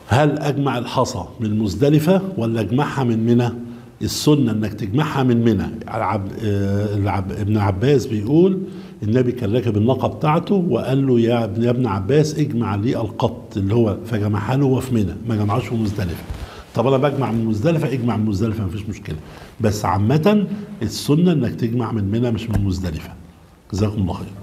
هل اجمع الحصى من مزدلفه ولا اجمعها من منى السنه انك تجمعها من منى العب... آه، العب... ابن عباس بيقول النبي كان راكب الناقه بتاعته وقال له يا ابن يا ابن عباس اجمع لي القط اللي هو فجمعها له هو في منى ما جمعوش في مزدلفه طب انا بجمع من مزدلفه اجمع من مزدلفه مفيش مشكله بس عامه السنه انك تجمع من منى مش من مزدلفه جزاكم الله خير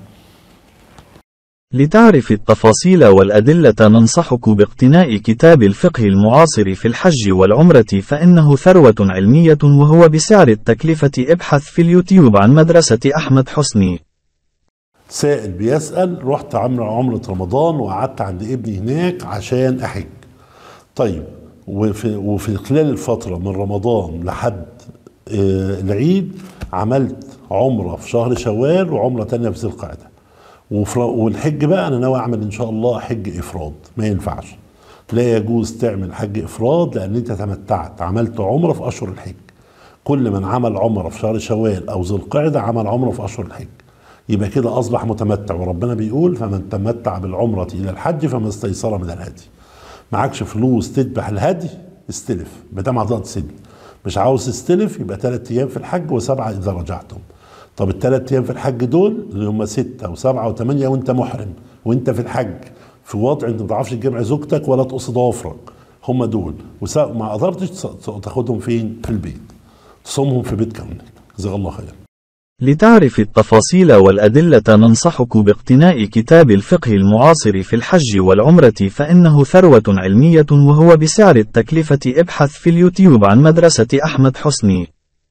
لتعرف التفاصيل والأدلة ننصحك باقتناء كتاب الفقه المعاصر في الحج والعمرة فإنه ثروة علمية وهو بسعر التكلفة ابحث في اليوتيوب عن مدرسة أحمد حسني سائل بيسأل رحت عمر عمرة رمضان وقعدت عند ابني هناك عشان أحج طيب وفي, وفي خلال الفترة من رمضان لحد آه، العيد عملت عمرة في شهر شوال وعمرة تانية في ذي القعدة وفي- والحج بقى أنا ناوي أعمل إن شاء الله حج إفراد ما ينفعش لا يجوز تعمل حج إفراد لأن أنت تمتعت عملت عمرة في أشهر الحج كل من عمل عمرة في شهر شوال أو ذي القعدة عمل عمرة في أشهر الحج يبقى كده أصبح متمتع وربنا بيقول فمن تمتع بالعمرة إلى الحج فما استيسر من الهدي معكش فلوس تذبح الهدي استلف بدل ما هتقعد سن مش عاوز تستلف يبقى ثلاث ايام في الحج وسبعه اذا رجعتم طب الثلاث ايام في الحج دول اللي هم سته وسبعه وثمانيه وانت محرم وانت في الحج في وضع انت ما بتعرفش تجمع زوجتك ولا تقص ضوافرك هم دول وما قدرتش تاخدهم فين؟ في البيت تصومهم في بيتك جزاك الله خير لتعرف التفاصيل والأدلة ننصحك باقتناء كتاب الفقه المعاصر في الحج والعمرة فإنه ثروة علمية وهو بسعر التكلفة ابحث في اليوتيوب عن مدرسة أحمد حسني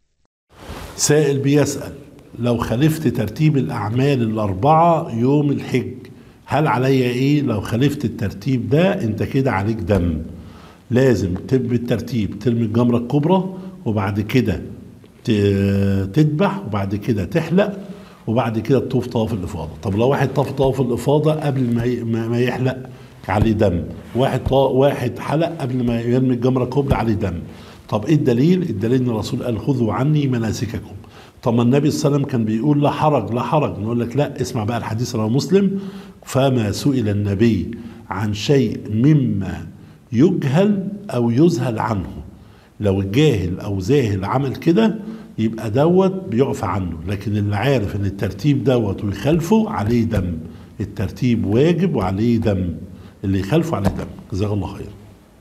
سائل بيسأل لو خالفت ترتيب الأعمال الأربعة يوم الحج هل عليا إيه لو خالفت الترتيب ده أنت كده عليك دم لازم تب بالترتيب ترمي الجمرة الكبرى وبعد كده ت- تذبح وبعد كده تحلق وبعد كده تطوف طواف الإفاضة طب لو واحد طاف طواف الإفاضة قبل ما ي- ما ما يحلق عليه دم واحد طا... واحد حلق قبل ما يرمي الجمرة الكبرى عليه دم طب ايه الدليل الدليل ان الرسول قال خذوا عني مناسككم طب ما النبي صلى الله عليه وسلم كان بيقول لا حرج لا حرج نقول لك لا اسمع بقى الحديث رواه مسلم فما سئل النبي عن شيء مما يجهل او يذهل عنه لو الجاهل او زاهل عمل كده يبقى دوت بيعفى عنه لكن اللي عارف ان الترتيب دوت ويخالفه عليه دم الترتيب واجب وعليه دم اللي يخالفه عليه دم جزاك الله خير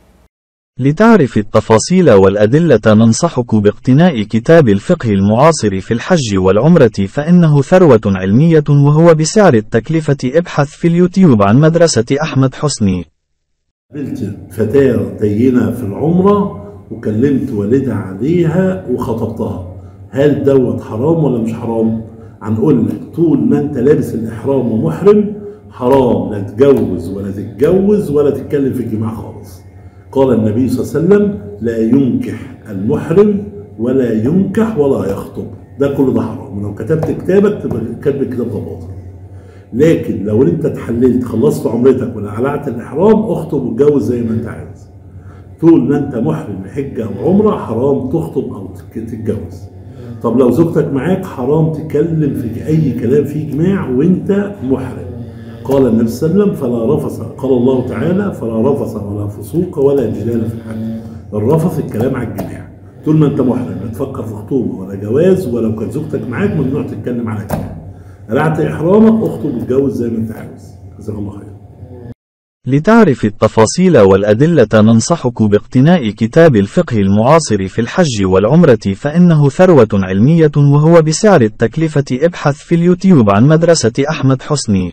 لتعرف التفاصيل والأدلة ننصحك باقتناء كتاب الفقه المعاصر في الحج والعمرة فإنه ثروة علمية وهو بسعر التكلفة ابحث في اليوتيوب عن مدرسة أحمد حسني قابلت فتاة دينة في العمرة وكلمت والدها عليها وخطبتها هل دوت حرام ولا مش حرام؟ هنقول لك طول ما انت لابس الإحرام ومحرم حرام لا تتجوز ولا تتجوز ولا تتكلم في الجماع خالص قال النبي صلى الله عليه وسلم لا ينكح المحرم ولا ينكح ولا يخطب ده كله ده حرام ولو كتبت كتابك تبقى كاتب الكتاب ده باطل لكن لو انت اتحللت خلصت عمرتك ولا قلعت الاحرام اخطب واتجوز زي ما انت عايز طول ما انت محرم بحجه او عمره حرام تخطب او تك- تتجوز طب لو زوجتك معاك حرام تتكلم في اي كلام فيه جماع وانت محرم قال النبي صلى الله عليه وسلم فلا رفث قال الله تعالى فلا رفث ولا فسوق ولا جدال في الحج الرفث الكلام على الجماع طول ما انت محرم لا تفكر في خطوبه ولا جواز ولو كانت زوجتك معاك ممنوع تتكلم على كلام قلعت احرامك اخطب واتجوز زي ما انت عاوز جزاك الله خير لتعرف التفاصيل والأدلة ننصحك باقتناء كتاب الفقه المعاصر في الحج والعمرة فإنه ثروة علمية وهو بسعر التكلفة ابحث في اليوتيوب عن مدرسة أحمد حسني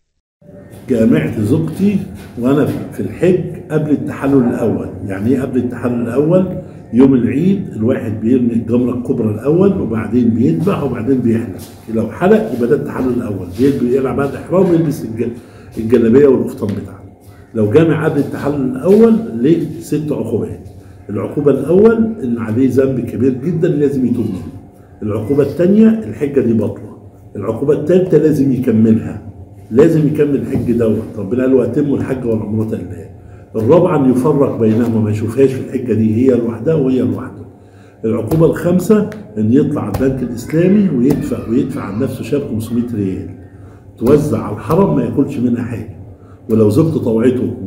جامعت زوجتي وانا في الحج قبل التحلل الاول يعني ايه قبل التحلل الاول يوم العيد الواحد بيرمي الجمره الكبرى الاول وبعدين بيذبح وبعدين بيحلق لو حلق يبقى ده التحلل الاول بيلبس يقلع بعد الاحرام ويلبس الج- الجلابيه والقفطان بتاعته لو جامع قبل التحلل الاول ليه ست عقوبات العقوبه الاول ان عليه ذنب كبير جدا لازم يتوب منه العقوبه الثانيه الحجه دي باطله العقوبه الثالثه لازم يكملها لازم يكمل الحج دوت ربنا قال واتموا الحج والعمرة لله الرابعة ان يفرق بينهما ما يشوفهاش في الحجة دي هي لوحدها وهي لوحده العقوبة الخامسة ان يطلع على البنك الاسلامي ويدفع ويدفع عن نفسه شاب 500 ريال توزع على الحرم ما ياكلش منها حاجة ولو زوجته طوعته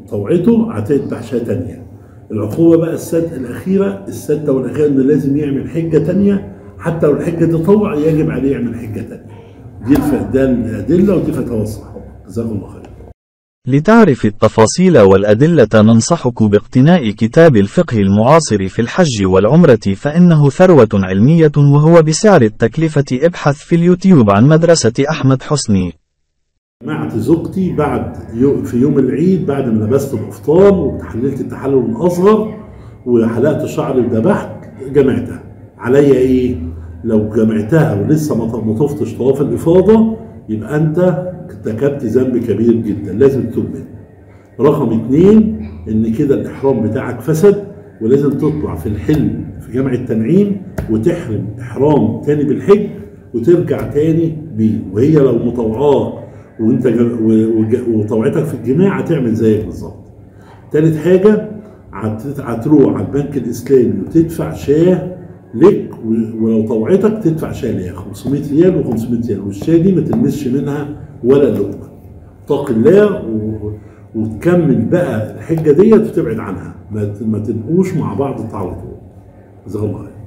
طوعته هتذبح شاة تانية العقوبة بقى السد الأخيرة السادة والأخيرة إنه لازم يعمل حجة تانية حتى لو الحجة دي طوع يجب عليه يعمل حجة تانية دي الف... ده الأدلة ودي فتاوى الصحابة جزاكم الله خير لتعرف التفاصيل والأدلة ننصحك باقتناء كتاب الفقه المعاصر في الحج والعمرة فإنه ثروة علمية وهو بسعر التكلفة ابحث في اليوتيوب عن مدرسة أحمد حسني جمعت زوجتي بعد يو في يوم العيد بعد ما لبست القفطان وتحللت التحلل الأصغر وحلقت شعري وذبحت جمعتها عليا إيه؟ لو جمعتها ولسه ما ما طفتش طواف الإفاضة يبقى أنت ارتكبت ذنب كبير جدا لازم تتوب منه. رقم اتنين إن كده الإحرام بتاعك فسد ولازم تطلع في الحلم في جمع التنعيم وتحرم إحرام تاني بالحج وترجع تاني بيه وهي لو مطوعاه وانت جم- و- وج- وطوعتك في الجماع هتعمل زيك بالظبط. تالت حاجة هت- هتروح على البنك الإسلامي وتدفع شاه لك و- ولو طوعتك تدفع شاه ليها 500 ريال و500 ريال والشاه دي ما تلمسش منها ولا لقمة. اتق الله و... وتكمل بقى الحجة ديت وتبعد عنها ما, ت- ما تبقوش مع بعض على طول. جزاك الله خير.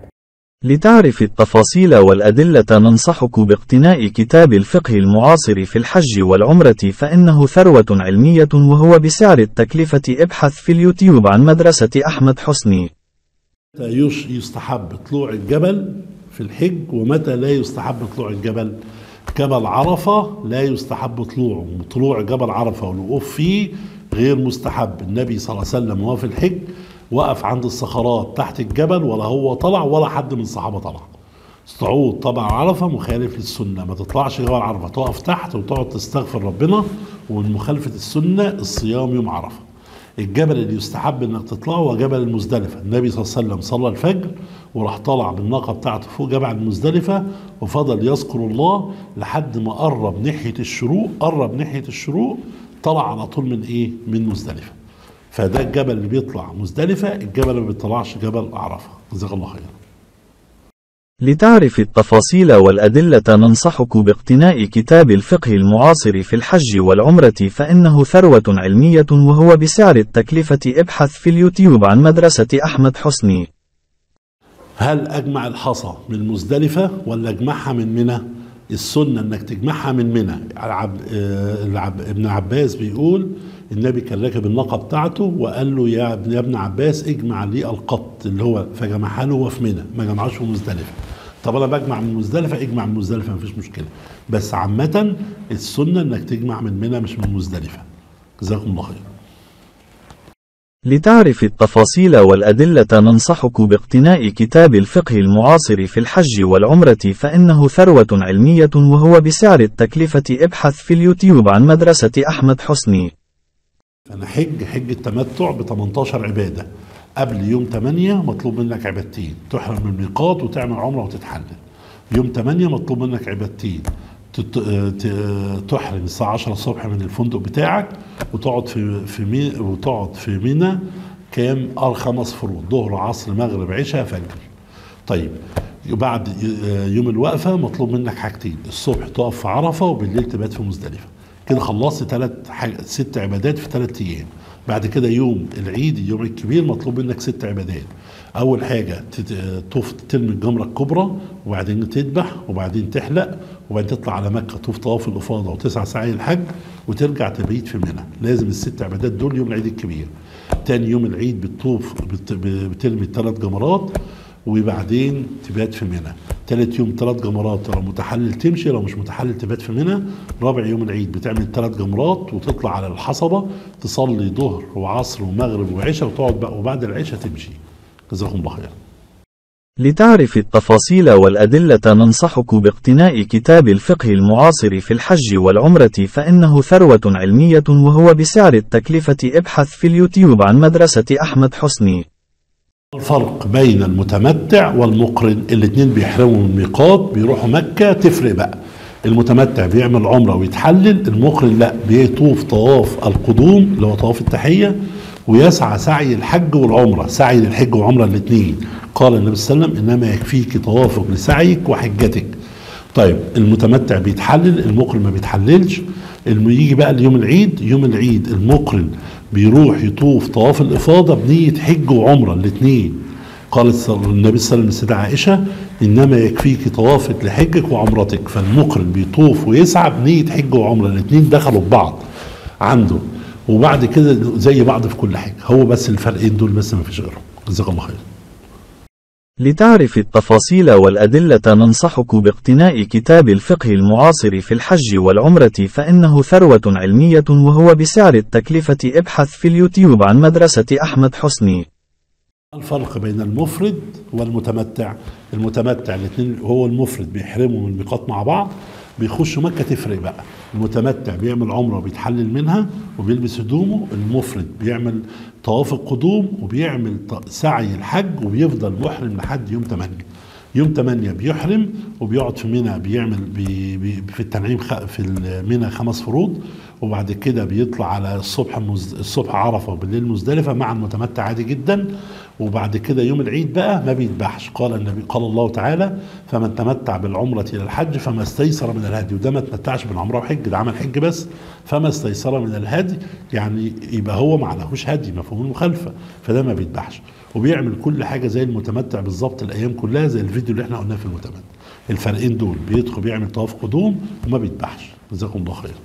لتعرف التفاصيل والأدلة ننصحك باقتناء كتاب الفقه المعاصر في الحج والعمرة فإنه ثروة علمية وهو بسعر التكلفة ابحث في اليوتيوب عن مدرسة أحمد حسني متى يش- يستحب طلوع الجبل في الحج ومتى لا يستحب طلوع الجبل جبل عرفة لا يستحب طلوعه طلوع جبل عرفة والوقوف فيه غير مستحب النبي صلى الله عليه وسلم وهو في الحج وقف عند الصخرات تحت الجبل ولا هو طلع ولا حد من الصحابة طلع صعود طبعا عرفة مخالف للسنة ما تطلعش جبل عرفة تقف تحت وتقعد تستغفر ربنا ومن مخالفة السنة الصيام يوم عرفة الجبل اللي يستحب انك تطلعه هو جبل المزدلفة النبي صلى الله عليه وسلم صلى الفجر وراح طلع بالناقة بتاعته فوق جبل المزدلفة وفضل يذكر الله لحد ما قرب ناحية الشروق قرب ناحية الشروق طلع على طول من ايه من مزدلفة فده الجبل اللي بيطلع مزدلفة الجبل اللي ما بيطلعش جبل عرفة جزاك الله خير لتعرف التفاصيل والأدلة ننصحك باقتناء كتاب الفقه المعاصر في الحج والعمرة فإنه ثروة علمية وهو بسعر التكلفة ابحث في اليوتيوب عن مدرسة أحمد حسني هل اجمع الحصى من مزدلفه ولا اجمعها من منى؟ السنه انك تجمعها من منى العب... آه، العب... ابن عباس بيقول النبي كان راكب الناقه بتاعته وقال له يا ابن يا ابن عباس اجمع لي القط اللي هو فجمعها له هو في منى ما جمعوش في مزدلفه طب انا بجمع من مزدلفه اجمع من مزدلفه مفيش مشكله بس عامه السنه انك تجمع من منى مش من مزدلفه جزاكم الله خير لتعرف التفاصيل والأدلة ننصحك باقتناء كتاب الفقه المعاصر في الحج والعمرة فإنه ثروة علمية وهو بسعر التكلفة ابحث في اليوتيوب عن مدرسة أحمد حسني انا حج حج التمتع ب 18 عباده قبل يوم 8 مطلوب منك عبادتين تحرم من الميقات وتعمل عمره وتتحلل يوم 8 مطلوب منك عبادتين تت- ت- تحرم الساعه 10 الصبح من الفندق بتاعك وتقعد في في مي وتقعد في منى كام اه خمس فروض ظهر عصر مغرب عشاء فجر طيب بعد يوم الوقفه مطلوب منك حاجتين الصبح تقف في عرفه وبالليل تبات في مزدلفه كده خلصت ثلاث ست عبادات في ثلاث ايام بعد كده يوم العيد اليوم الكبير مطلوب منك ست عبادات اول حاجه تت- تطوف ترمي الجمره الكبرى وبعدين تذبح وبعدين تحلق وبعدين تطلع على مكه تطوف طواف الافاضه وتسعى سعي الحج وترجع تبيت في منى لازم الست عبادات دول يوم العيد الكبير تاني يوم العيد بتطوف بت- بترمي الثلاث جمرات وبعدين تبات في منى تالت يوم ثلاث جمرات لو متحلل تمشي لو مش متحلل تبات في منى رابع يوم العيد بتعمل ثلاث جمرات وتطلع على الحصبة تصلي ظهر وعصر ومغرب وعشاء وتقعد بقى وبعد العشاء تمشي جزاكم الله خير لتعرف التفاصيل والأدلة ننصحك باقتناء كتاب الفقه المعاصر في الحج والعمرة فإنه ثروة علمية وهو بسعر التكلفة ابحث في اليوتيوب عن مدرسة أحمد حسني الفرق بين المتمتع والمقرن الاثنين بيحرموا من الميقات بيروحوا مكة تفرق بقى المتمتع بيعمل عمرة ويتحلل المقرن لا بيطوف طواف القدوم اللي هو طواف التحية ويسعى سعي الحج والعمرة سعي للحج والعمرة الاثنين قال النبي صلى الله عليه وسلم إنما يكفيك طوافك لسعيك وحجتك طيب المتمتع بيتحلل المقرن ما بيتحللش الم- يجي بقى ليوم العيد يوم العيد المقرن بيروح يطوف طواف الافاضه بنيه حج وعمره الاثنين قال النبي صلى الله عليه وسلم للسيدة عائشة إنما يكفيك طوافك لحجك وعمرتك فالمقرن بيطوف ويسعى بنية حج وعمرة الاثنين دخلوا في بعض عنده وبعد كده زي بعض في كل حاجة هو بس الفرقين دول بس ما فيش غيرهم جزاك الله خير لتعرف التفاصيل والأدلة ننصحك باقتناء كتاب الفقه المعاصر في الحج والعمرة فإنه ثروة علمية وهو بسعر التكلفة ابحث في اليوتيوب عن مدرسة أحمد حسني الفرق بين المفرد والمتمتع المتمتع الاثنين هو المفرد بيحرموا من الميقات مع بعض بيخشوا مكة تفرق بقى المتمتع بيعمل عمرة وبيتحلل منها وبيلبس هدومه المفرد بيعمل طواف القدوم وبيعمل ط- سعي الحج وبيفضل محرم لحد يوم 8 يوم 8 بيحرم وبيقعد في منى بيعمل بي بي في التنعيم خ- في منى خمس فروض وبعد كده بيطلع على الصبح مز... الصبح عرفه وبالليل مزدلفه مع المتمتع عادي جدا وبعد كده يوم العيد بقى ما بيذبحش قال النبي قال الله تعالى فمن تمتع بالعمره الى الحج فما استيسر من الهدي وده ما تمتعش بالعمره وحج ده عمل حج بس فما استيسر من الهدي يعني يبقى هو ما عليهوش هدي مفهوم المخالفه فده ما بيذبحش وبيعمل كل حاجه زي المتمتع بالظبط الايام كلها زي الفيديو اللي احنا قلناه في المتمتع الفرقين دول بيدخل بيعمل طواف قدوم وما بيذبحش جزاكم الله خير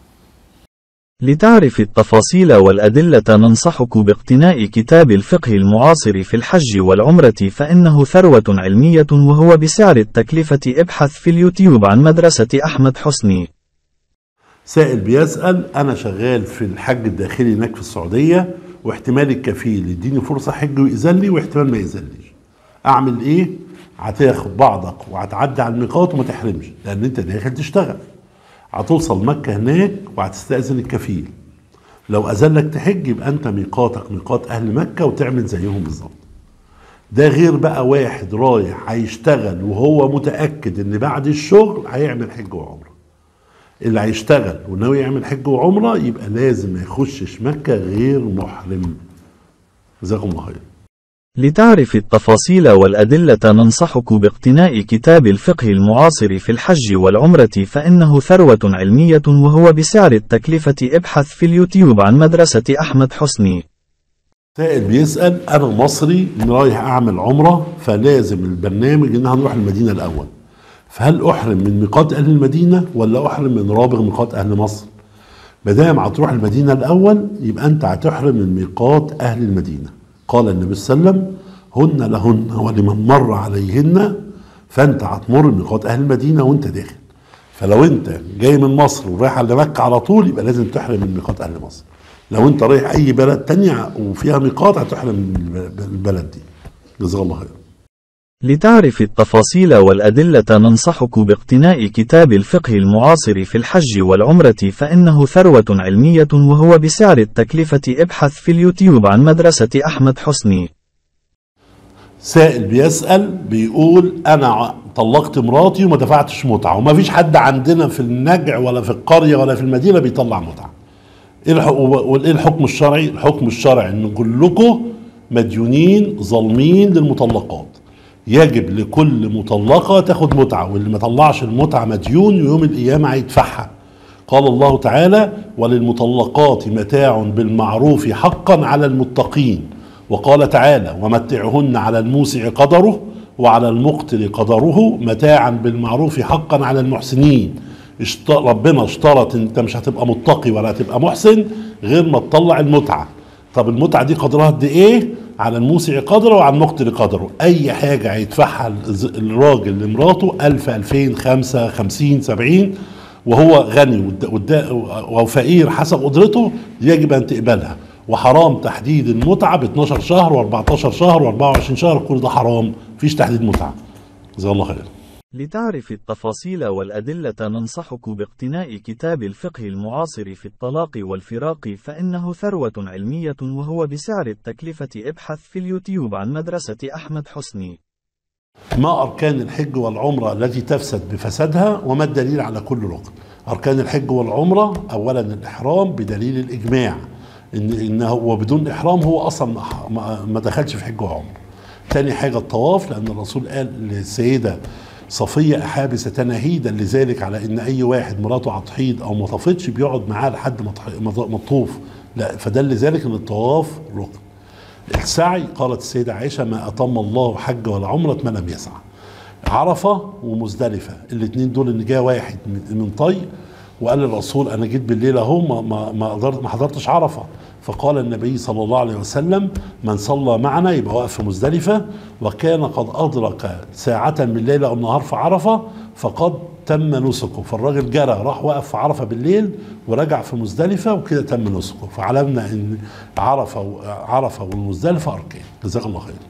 لتعرف التفاصيل والأدلة ننصحك باقتناء كتاب الفقه المعاصر في الحج والعمرة فإنه ثروة علمية وهو بسعر التكلفة ابحث في اليوتيوب عن مدرسة أحمد حسني سائل بيسأل أنا شغال في الحج الداخلي هناك في السعودية واحتمال الكفيل يديني فرصة حج ويأذن لي واحتمال ما يأذنليش أعمل إيه؟ هتاخد بعضك وهتعدي على الميقات وما تحرمش لأن أنت داخل تشتغل هتوصل مكة هناك وهتستأذن الكفيل لو أذن لك تحج يبقى أنت ميقاتك ميقات أهل مكة وتعمل زيهم بالظبط ده غير بقى واحد رايح هيشتغل وهو متأكد إن بعد الشغل هيعمل حج وعمرة اللي هيشتغل وناوي يعمل حج وعمره يبقى لازم ما يخشش مكه غير محرم جزاكم الله خير لتعرف التفاصيل والأدلة ننصحك باقتناء كتاب الفقه المعاصر في الحج والعمرة فإنه ثروة علمية وهو بسعر التكلفة ابحث في اليوتيوب عن مدرسة أحمد حسني سائل بيسأل أنا مصري رايح أعمل عمرة فلازم البرنامج إن هنروح المدينة الأول فهل أحرم من ميقات أهل المدينة ولا أحرم من رابغ ميقات أهل مصر؟ ما دام هتروح المدينة الأول يبقى أنت هتحرم من ميقات أهل المدينة قال النبي صلى الله عليه وسلم هن لهن ولمن مر عليهن فأنت هتمر من ميقات أهل المدينة وأنت داخل فلو أنت جاي من مصر ورايح على مكة على طول يبقى لازم تحرم من ميقات أهل مصر لو أنت رايح أي بلد تانية وفيها ميقات هتحرم من البلد دي جزاك الله خير لتعرف التفاصيل والأدلة ننصحك باقتناء كتاب الفقه المعاصر في الحج والعمرة فإنه ثروة علمية وهو بسعر التكلفة ابحث في اليوتيوب عن مدرسة أحمد حسني سائل بيسأل بيقول أنا طلقت مراتي وما دفعتش متعة وما فيش حد عندنا في النجع ولا في القرية ولا في المدينة بيطلع متعة إيه الح- وإيه الحكم الشرعي؟ الحكم الشرعي إن كلكم مديونين ظالمين للمطلقات يجب لكل مطلقة تاخد متعة واللي ما طلعش المتعة مديون ويوم القيامة هيدفعها قال الله تعالى وللمطلقات متاع بالمعروف حقا على المتقين وقال تعالى ومتعهن على الموسع قدره وعلى المقتر قدره متاعا بالمعروف حقا على المحسنين اشت... ربنا اشترط ان انت مش هتبقى متقي ولا هتبقى محسن غير ما تطلع المتعه طب المتعه دي قدرها قد ايه على الموسع قدره وعلى المقتر قدره اي حاجه هيدفعها الز- الراجل لمراته 1000 2000 5 50 70 وهو غني والد- والد- وفقير حسب قدرته يجب ان تقبلها وحرام تحديد المتعه ب 12 شهر و14 شهر و24 شهر كل ده حرام مفيش تحديد متعه جزاه الله خير لتعرف التفاصيل والأدلة ننصحك باقتناء كتاب الفقه المعاصر في الطلاق والفراق فإنه ثروة علمية وهو بسعر التكلفة ابحث في اليوتيوب عن مدرسة أحمد حسني ما أركان الحج والعمرة التي تفسد بفسادها وما الدليل على كل ركن أركان الحج والعمرة أولا الإحرام بدليل الإجماع إن إنه وبدون إحرام هو أصلا ما- ما- ما دخلش في حج وعمرة تاني حاجة الطواف لأن الرسول قال للسيدة صفية حابسة تناهيدا لذلك على إن أي واحد مراته هتحيض أو ما طافتش بيقعد معاه لحد ما تح- ما ت- ما تطوف لا فدل ذلك ان الطواف ركن السعي قالت السيدة عائشة ما أتم الله حج ولا عمرة ما لم يسعى عرفة ومزدلفة الاثنين دول ان جاء واحد من من طي وقال للرسول انا جيت بالليل اهو ما ما ما, قدرت- ما حضرتش عرفة فقال النبي صلى الله عليه وسلم من صلى معنا يبقى واقف في مزدلفة وكان قد أدرك ساعة من الليل أو النهار في عرفة فقد تم نسكه فالراجل جرى راح وقف في عرفة بالليل ورجع في مزدلفة وكده تم نسكه فعلمنا ان عرفة و- عرفة والمزدلفة أركان جزاك الله خير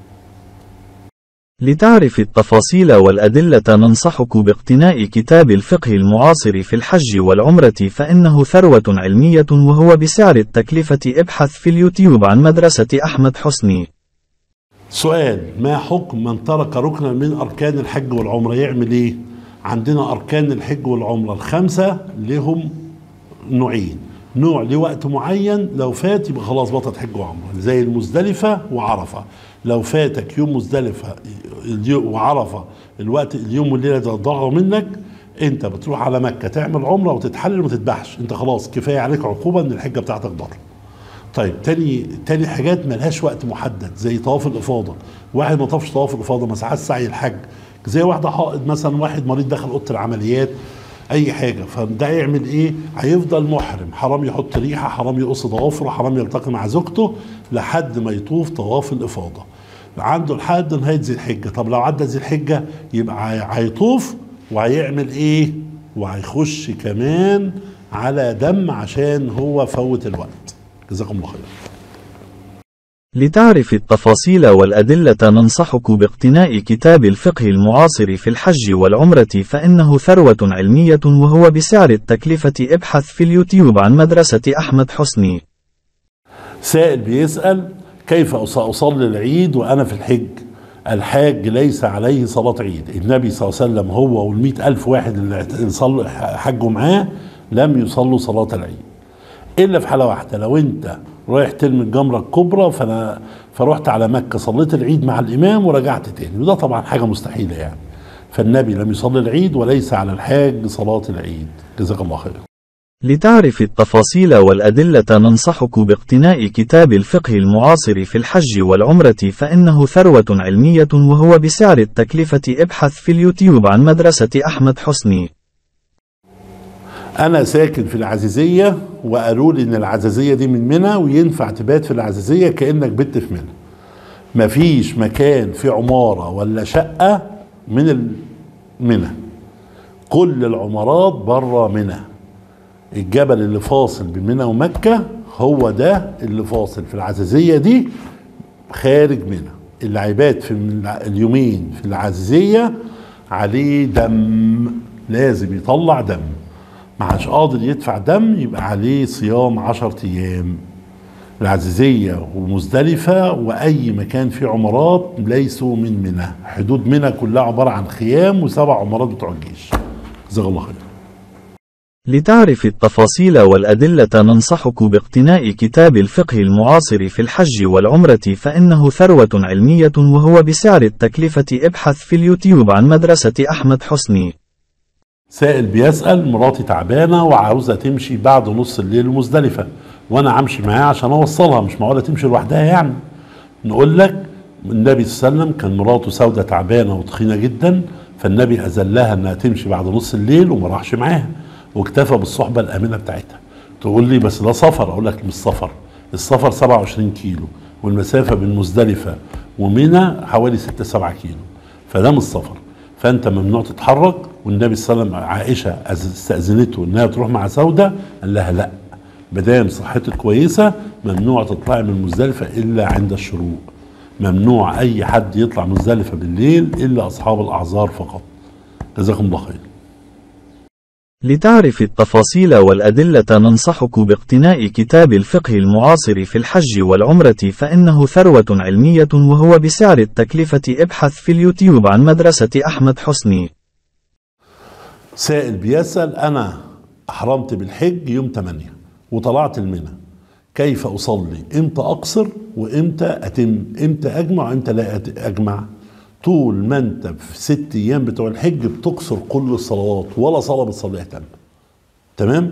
لتعرف التفاصيل والأدلة ننصحك باقتناء كتاب الفقه المعاصر في الحج والعمرة فإنه ثروة علمية وهو بسعر التكلفة ابحث في اليوتيوب عن مدرسة أحمد حسني سؤال ما حكم من ترك ركنا من اركان الحج والعمره يعمل ايه عندنا اركان الحج والعمره الخمسه لهم نوعين نوع لوقت معين لو فات يبقى خلاص بطل حج وعمره زي المزدلفه وعرفه لو فاتك يوم مزدلفه اليو- وعرفه الوقت اليوم والليله ده ضاعوا منك انت بتروح على مكه تعمل عمره وتتحلل وما تذبحش انت خلاص كفايه عليك عقوبه ان الحجه بتاعتك بره طيب تاني تاني حاجات ملهاش وقت محدد زي طواف الافاضه واحد ما طافش طواف الافاضه ما ساعات سعي الحج زي واحده حائض مثلا واحد مريض دخل اوضه العمليات اي حاجه فده يعمل ايه هيفضل محرم حرام يحط ريحه حرام يقص ضوافره حرام يلتقي مع زوجته لحد ما يطوف طواف الافاضه عنده لحد نهايه ذي الحجه طب لو عدى ذي الحجه يبقى هي- هيطوف وهيعمل ايه وهيخش كمان على دم عشان هو فوت الوقت جزاكم الله خير لتعرف التفاصيل والأدلة ننصحك باقتناء كتاب الفقه المعاصر في الحج والعمرة فإنه ثروة علمية وهو بسعر التكلفة ابحث في اليوتيوب عن مدرسة أحمد حسني سائل بيسأل كيف أص- أصلي العيد وأنا في الحج الحاج ليس عليه صلاة عيد النبي صلى الله عليه وسلم هو والمئة ألف واحد اللي صلوا حجوا معاه لم يصلوا صلاة العيد إلا في حالة واحدة لو أنت رايح ترمي الجمرة الكبرى فأنا فرحت على مكة صليت العيد مع الإمام ورجعت تاني وده طبعا حاجة مستحيلة يعني فالنبي لم يصلي العيد وليس على الحاج صلاة العيد جزاك الله خير لتعرف التفاصيل والأدلة ننصحك باقتناء كتاب الفقه المعاصر في الحج والعمرة فإنه ثروة علمية وهو بسعر التكلفة ابحث في اليوتيوب عن مدرسة أحمد حسني انا ساكن في العزيزيه وقالوا لي ان العزيزيه دي من منى وينفع تبات في العزيزيه كانك بت في منى مفيش مكان في عماره ولا شقه من ال- منى كل العمارات بره منى الجبل اللي فاصل بين منى ومكه هو ده اللي فاصل في العزيزيه دي خارج منى اللي هيبات في من الع- اليومين في العزيزيه عليه دم لازم يطلع دم ما عادش قادر يدفع دم يبقى عليه صيام عشر ايام العزيزية ومزدلفة وأي مكان فيه عمارات ليسوا من منى حدود منى كلها عبارة عن خيام وسبع عمارات بتوع الجيش جزاك الله خير لتعرف التفاصيل والأدلة ننصحك باقتناء كتاب الفقه المعاصر في الحج والعمرة فإنه ثروة علمية وهو بسعر التكلفة ابحث في اليوتيوب عن مدرسة أحمد حسني سائل بيسأل مراتي تعبانة وعاوزة تمشي بعد نص الليل مزدلفة وأنا همشي معاها عشان أوصلها مش معقولة تمشي لوحدها يعني نقول لك النبي صلى الله عليه وسلم كان مراته سودة تعبانة وتخينة جدا فالنبي أذلها إنها تمشي بعد نص الليل وما راحش معاها واكتفى بالصحبة الآمنة بتاعتها تقول لي بس ده سفر أقول لك مش سفر السفر 27 كيلو والمسافة بين مزدلفة ومنى حوالي 6 7 كيلو فده مش سفر فانت ممنوع تتحرك والنبي صلى الله عليه وسلم عائشه أز- استاذنته انها تروح مع سوده قال لها لا مادام صحتك كويسه ممنوع تطلعي من مزدلفه الا عند الشروق ممنوع اي حد يطلع مزدلفه بالليل الا اصحاب الاعذار فقط جزاكم الله خير لتعرف التفاصيل والأدلة ننصحك باقتناء كتاب الفقه المعاصر في الحج والعمرة فإنه ثروة علمية وهو بسعر التكلفة ابحث في اليوتيوب عن مدرسة أحمد حسني سائل بيسأل أنا أحرمت بالحج يوم 8 وطلعت المنى كيف أصلي إمتى أقصر وإمتى أتم إمتى أجمع وإمتى لا أت- أجمع طول ما أنت في ست أيام بتوع الحج بتقصر كل الصلوات ولا صلاة بتصليها تامة تمام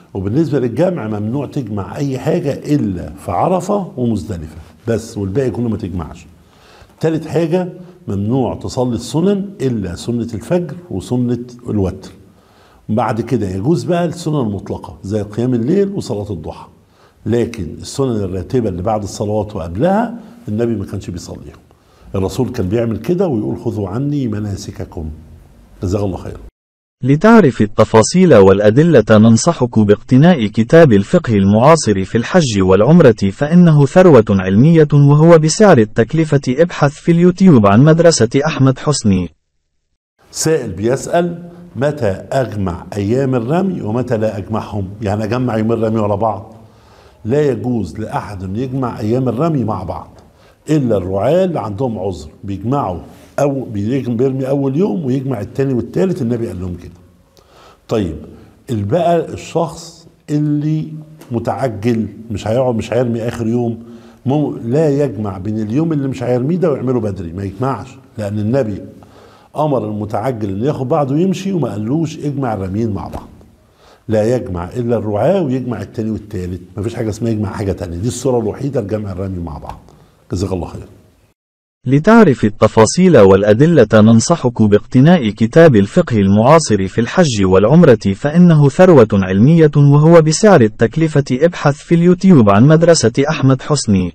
وبالنسبة للجمع ممنوع تجمع أي حاجة إلا في عرفة ومزدلفة بس والباقي كله ما تجمعش تالت حاجة ممنوع تصلي السنن إلا سنة الفجر وسنة الوتر بعد كده يجوز بقى السنن المطلقة زي قيام الليل وصلاة الضحى لكن السنن الراتبة اللي بعد الصلوات وقبلها النبي ما كانش بيصليهم الرسول كان بيعمل كده ويقول خذوا عني مناسككم جزاك الله خير لتعرف التفاصيل والأدلة ننصحك باقتناء كتاب الفقه المعاصر في الحج والعمرة فإنه ثروة علمية وهو بسعر التكلفة ابحث في اليوتيوب عن مدرسة أحمد حسني سائل بيسأل متى أجمع أيام الرمي ومتى لا أجمعهم يعني أجمع يوم الرمي ورا بعض لا يجوز لأحد أن يجمع أيام الرمي مع بعض إلا الرعاة اللي عندهم عذر بيجمعوا أو بيجم- بيرمي أول يوم ويجمع التاني والتالت النبي قال لهم كده طيب بقى الشخص اللي متعجل مش هيقعد مش هيرمي اخر يوم مو لا يجمع بين اليوم اللي مش هيرميه ده ويعمله بدري ما يجمعش لان النبي امر المتعجل انه ياخد بعضه ويمشي وما قالوش اجمع الرميين مع بعض لا يجمع الا الرعاة ويجمع التاني والتالت ما فيش حاجه اسمها يجمع حاجه تانية دي الصوره الوحيده لجمع الرمي مع بعض جزاك الله خير لتعرف التفاصيل والأدلة ننصحك باقتناء كتاب الفقه المعاصر في الحج والعمرة فإنه ثروة علمية وهو بسعر التكلفة ابحث في اليوتيوب عن مدرسة أحمد حسني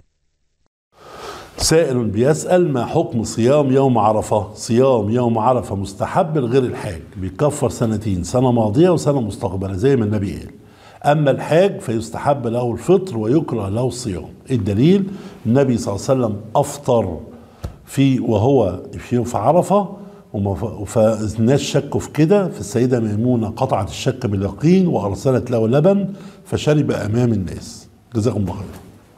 سائل بيسأل ما حكم صيام يوم عرفة صيام يوم عرفة مستحب لغير الحاج بيكفر سنتين سنة ماضية وسنة مستقبلة زي ما النبي قال أما الحاج فيستحب له الفطر ويكره له الصيام الدليل النبي صلى الله عليه وسلم أفطر في وهو في في عرفة وما ف- فالناس شكوا في كده فالسيدة ميمونة قطعت الشك باليقين وأرسلت له لبن فشرب أمام الناس جزاكم الله خير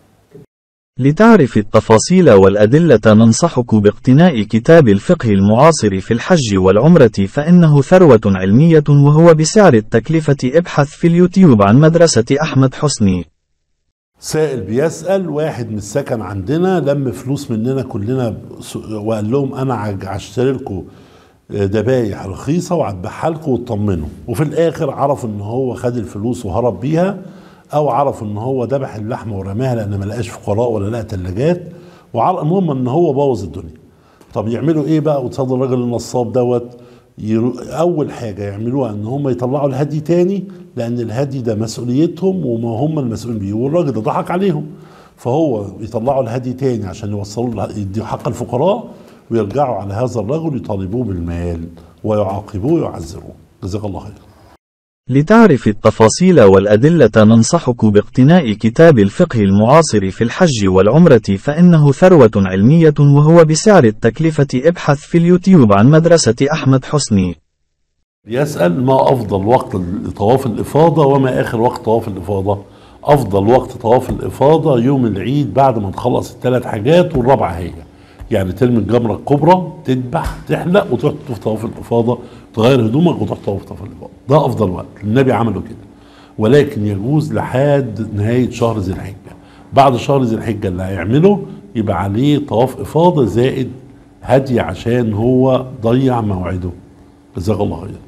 لتعرف التفاصيل والأدلة ننصحك باقتناء كتاب الفقه المعاصر في الحج والعمرة فإنه ثروة علمية وهو بسعر التكلفة ابحث في اليوتيوب عن مدرسة أحمد حسني سائل بيسأل واحد من السكن عندنا لم فلوس مننا كلنا س- وقال لهم انا عج- هشتري لكم ذبايح رخيصه وهذبحها لكم وتطمنوا وفي الاخر عرف ان هو خد الفلوس وهرب بيها او عرف ان هو ذبح اللحمه ورماها لان ما لقاش فقراء ولا لقى ثلاجات المهم ان هو بوظ الدنيا طب يعملوا ايه بقى قصاد الراجل النصاب دوت يرو- اول حاجه يعملوها ان هم يطلعوا الهدي تاني لان الهدي ده مسؤوليتهم وما هم المسؤولين بيه والراجل ده ضحك عليهم فهو يطلعوا الهدي تاني عشان يوصلوا له- يدوا حق الفقراء ويرجعوا على هذا الرجل يطالبوه بالمال ويعاقبوه ويعذروه جزاك الله خير لتعرف التفاصيل والأدلة ننصحك باقتناء كتاب الفقه المعاصر في الحج والعمرة فإنه ثروة علمية وهو بسعر التكلفة ابحث في اليوتيوب عن مدرسة أحمد حسني يسأل ما أفضل وقت لطواف الإفاضة وما آخر وقت طواف الإفاضة أفضل وقت طواف الإفاضة يوم العيد بعد ما نخلص الثلاث حاجات والرابعة هي يعني ترمي الجمرة الكبرى تذبح تحلق وتروح تطوف طواف الإفاضة تغير هدومك وتروح تطوف طواف الإفاضة ده أفضل وقت النبي عمله كده ولكن يجوز لحد نهاية شهر ذي الحجة بعد شهر ذي الحجة اللي هيعمله يبقى عليه طواف إفاضة زائد هدي عشان هو ضيع موعده جزاك الله خير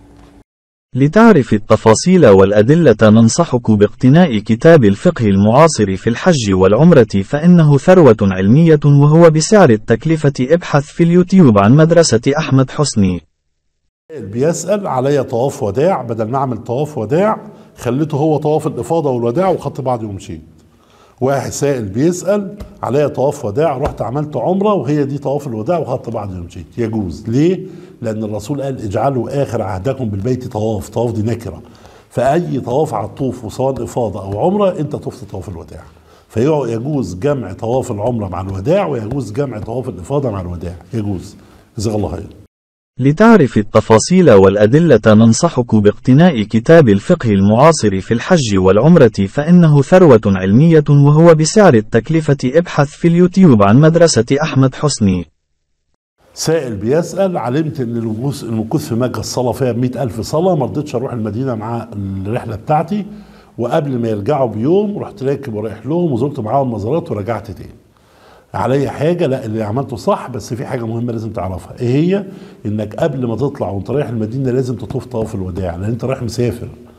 لتعرف التفاصيل والأدلة ننصحك باقتناء كتاب الفقه المعاصر في الحج والعمرة فإنه ثروة علمية وهو بسعر التكلفة ابحث في اليوتيوب عن مدرسة أحمد حسني بيسأل عليا طواف وداع بدل ما اعمل طواف وداع خليته هو طواف الافاضه والوداع وخدت بعضي ومشيت. واحد سائل بيسأل عليا طواف وداع رحت عملت عمره وهي دي طواف الوداع وخدت بعضي ومشيت. يجوز ليه؟ لأن الرسول قال اجعلوا آخر عهدكم بالبيت طواف، طواف دي نكرة. فأي طواف هتطوفه سواء إفاضة أو عمرة أنت طفت طواف الوداع. فيجوز جمع طواف العمرة مع الوداع ويجوز جمع طواف الإفاضة مع الوداع، يجوز. جزاك الله خير. لتعرف التفاصيل والأدلة ننصحك باقتناء كتاب الفقه المعاصر في الحج والعمرة فإنه ثروة علمية وهو بسعر التكلفة ابحث في اليوتيوب عن مدرسة أحمد حسني سائل بيسأل علمت ان المكوث المكوث في مكة الصلاة فيها بمئة ألف صلاة ما رضيتش أروح المدينة مع الرحلة بتاعتي وقبل ما يرجعوا بيوم رحت راكب ورايح لهم وزرت معاهم مزارات ورجعت تاني عليا حاجة لا اللي عملته صح بس في حاجة مهمة لازم تعرفها ايه هي انك قبل ما تطلع وانت رايح المدينة لازم تطوف طواف الوداع لان انت رايح مسافر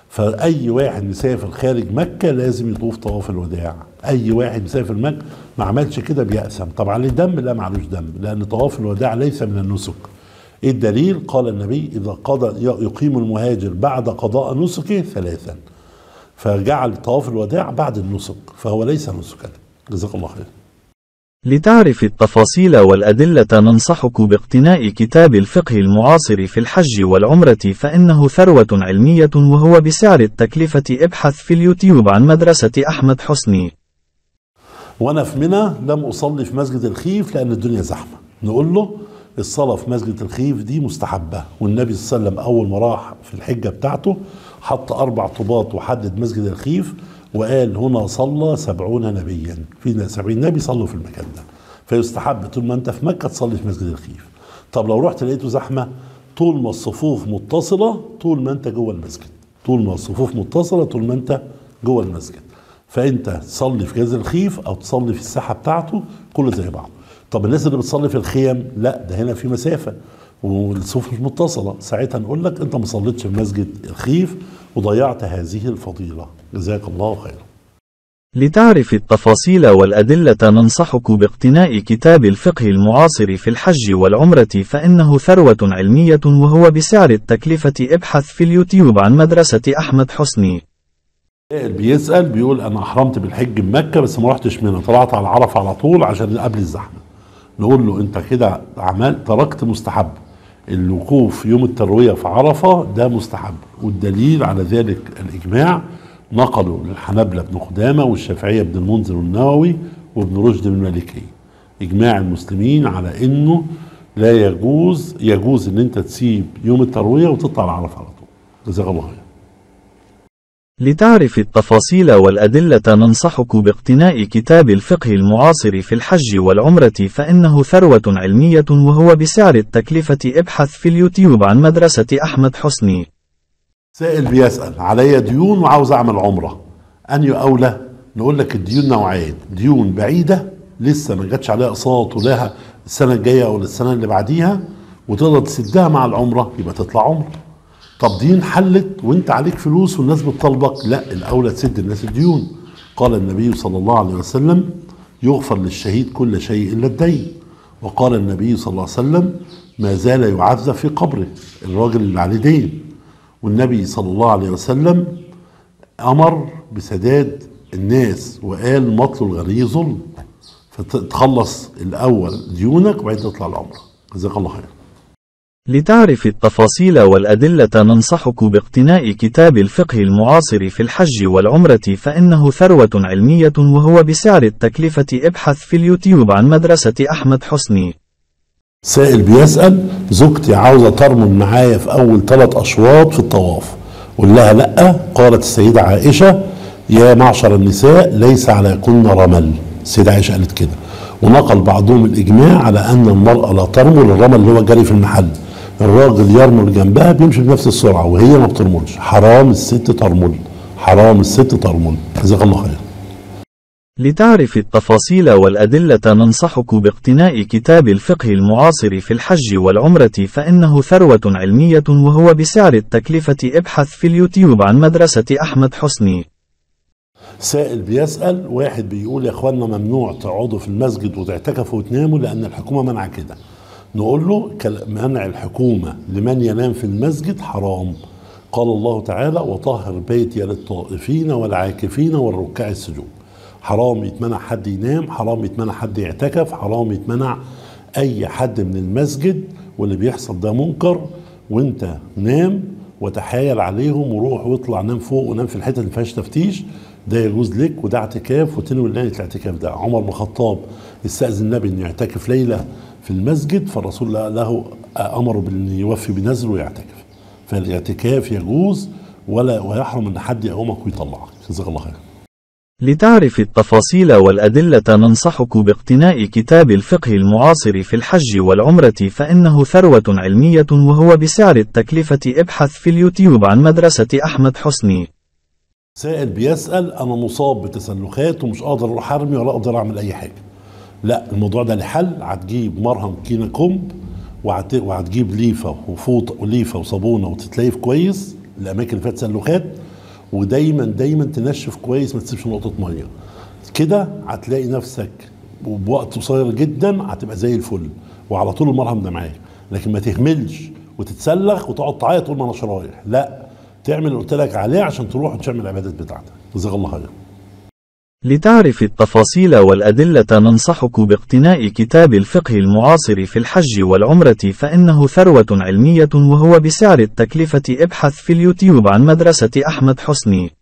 فاي واحد مسافر خارج مكه لازم يطوف طواف الوداع اي واحد مسافر مكه ما عملش كده بيأسم طب عليه دم لا معلوش دم لان طواف الوداع ليس من النسك ايه الدليل قال النبي اذا قضى يقيم المهاجر بعد قضاء نسكه ثلاثا فجعل طواف الوداع بعد النسك فهو ليس نسكا جزاك الله خير لتعرف التفاصيل والأدلة ننصحك باقتناء كتاب الفقه المعاصر في الحج والعمرة فإنه ثروة علمية وهو بسعر التكلفة ابحث في اليوتيوب عن مدرسة أحمد حسني وانا في منى لم اصلي في مسجد الخيف لان الدنيا زحمه نقول له الصلاه في مسجد الخيف دي مستحبه والنبي صلى الله عليه وسلم اول ما راح في الحجه بتاعته حط اربع طوبات وحدد مسجد الخيف وقال هنا صلى سبعون نبيا في سبعين نبي صلوا في المكان ده فيستحب طول ما انت في مكه تصلي في مسجد الخيف طب لو رحت لقيته زحمه طول ما الصفوف متصله طول ما انت جوه المسجد طول ما الصفوف متصله طول ما انت جوه المسجد فانت تصلي في جذر الخيف او تصلي في الساحه بتاعته كله زي بعض طب الناس اللي بتصلي في الخيم لا ده هنا في مسافه والصفوف مش متصله ساعتها نقول لك انت ما صليتش في مسجد الخيف وضيعت هذه الفضيله جزاك الله خيرا لتعرف التفاصيل والأدلة ننصحك باقتناء كتاب الفقه المعاصر في الحج والعمرة فإنه ثروة علمية وهو بسعر التكلفة ابحث في اليوتيوب عن مدرسة أحمد حسني سائل بيسأل بيقول أنا أحرمت بالحج بمكة بس ما رحتش منها طلعت على عرفة على طول عشان قبل الزحمة نقول له أنت كده عمل تركت مستحب الوقوف يوم التروية في عرفة ده مستحب والدليل على ذلك الإجماع نقلوا للحنابلة بن قدامة والشافعية بن المنذر والنووي وابن رشد بن المالكي إجماع المسلمين على إنه لا يجوز يجوز إن أنت تسيب يوم التروية وتطلع على عرفة على طول جزاك الله خير لتعرف التفاصيل والأدلة ننصحك باقتناء كتاب الفقه المعاصر في الحج والعمرة فإنه ثروة علمية وهو بسعر التكلفة ابحث في اليوتيوب عن مدرسة أحمد حسني سائل بيسأل عليا ديون وعاوز أعمل عمرة أني أولى نقول لك الديون نوعين ديون بعيدة لسه ما جاتش عليها أقساط ولها السنة الجاية أو السنة اللي بعديها وتقدر تسدها مع العمرة يبقى تطلع عمرة طب دين حلت وانت عليك فلوس والناس بتطالبك لا الاولى تسد الناس الديون قال النبي صلى الله عليه وسلم يغفر للشهيد كل شيء الا الدين وقال النبي صلى الله عليه وسلم ما زال يعذب في قبره الراجل اللي عليه دين والنبي صلى الله عليه وسلم امر بسداد الناس وقال مطل الغني ظلم فتخلص الاول ديونك وبعدين تطلع العمره جزاك الله خير لتعرف التفاصيل والأدلة ننصحك باقتناء كتاب الفقه المعاصر في الحج والعمرة فإنه ثروة علمية وهو بسعر التكلفة ابحث في اليوتيوب عن مدرسة أحمد حسني سائل بيسأل زوجتي عاوزة ترمل معايا في أول ثلاث أشواط في الطواف قل لها لأ قالت السيدة عائشة يا معشر النساء ليس عليكن رمل السيدة عائشة قالت كده ونقل بعضهم الإجماع على أن المرأة لا ترمل الرمل اللي هو جري في المحل الراجل يرمل جنبها بيمشي بنفس السرعة وهي ما بترملش حرام الست ترمل حرام الست ترمل جزاك الله خير لتعرف التفاصيل والأدلة ننصحك باقتناء كتاب الفقه المعاصر في الحج والعمرة فإنه ثروة علمية وهو بسعر التكلفة ابحث في اليوتيوب عن مدرسة أحمد حسني سائل بيسأل واحد بيقول يا اخوانا ممنوع تقعدوا في المسجد وتعتكفوا وتناموا لأن الحكومة منع كده نقول له منع الحكومة لمن ينام في المسجد حرام قال الله تعالى وطهر بيتي للطائفين والعاكفين والركع السجود حرام يتمنع حد ينام حرام يتمنع حد يعتكف حرام يتمنع اي حد من المسجد واللي بيحصل ده منكر وانت نام وتحايل عليهم وروح واطلع نام فوق ونام في الحته اللي فيهاش تفتيش ده يجوز لك وده اعتكاف وتنوي ليله الاعتكاف ده عمر بن الخطاب استاذن النبي انه يعتكف ليله في المسجد فالرسول له امره بان يوفي بنذره ويعتكف فالاعتكاف يجوز ولا ويحرم ان حد يقومك ويطلعك جزاك الله خير لتعرف التفاصيل والأدلة ننصحك باقتناء كتاب الفقه المعاصر في الحج والعمرة فإنه ثروة علمية وهو بسعر التكلفة ابحث في اليوتيوب عن مدرسة أحمد حسني سائل بيسأل أنا مصاب بتسلخات ومش قادر أروح أرمي ولا أقدر أعمل أي حاجة لا الموضوع ده لحل هتجيب مرهم كينا كومب وهت- وهتجيب ليفه وفوط وليفه وصابونه وتتليف كويس الاماكن اللي فيها تسلخات ودايما دايما تنشف كويس ما تسيبش نقطه ميه كده هتلاقي نفسك وبوقت قصير جدا هتبقى زي الفل وعلى طول المرهم ده معاك لكن ما تهملش وتتسلخ وتقعد تعيط تقول ما انا رايح لا تعمل اللي قلت لك عليه عشان تروح وتعمل العبادات بتاعتك جزاك الله خير لتعرف التفاصيل والأدلة ننصحك باقتناء كتاب الفقه المعاصر في الحج والعمرة فإنه ثروة علمية وهو بسعر التكلفة ابحث في اليوتيوب عن مدرسة أحمد حسني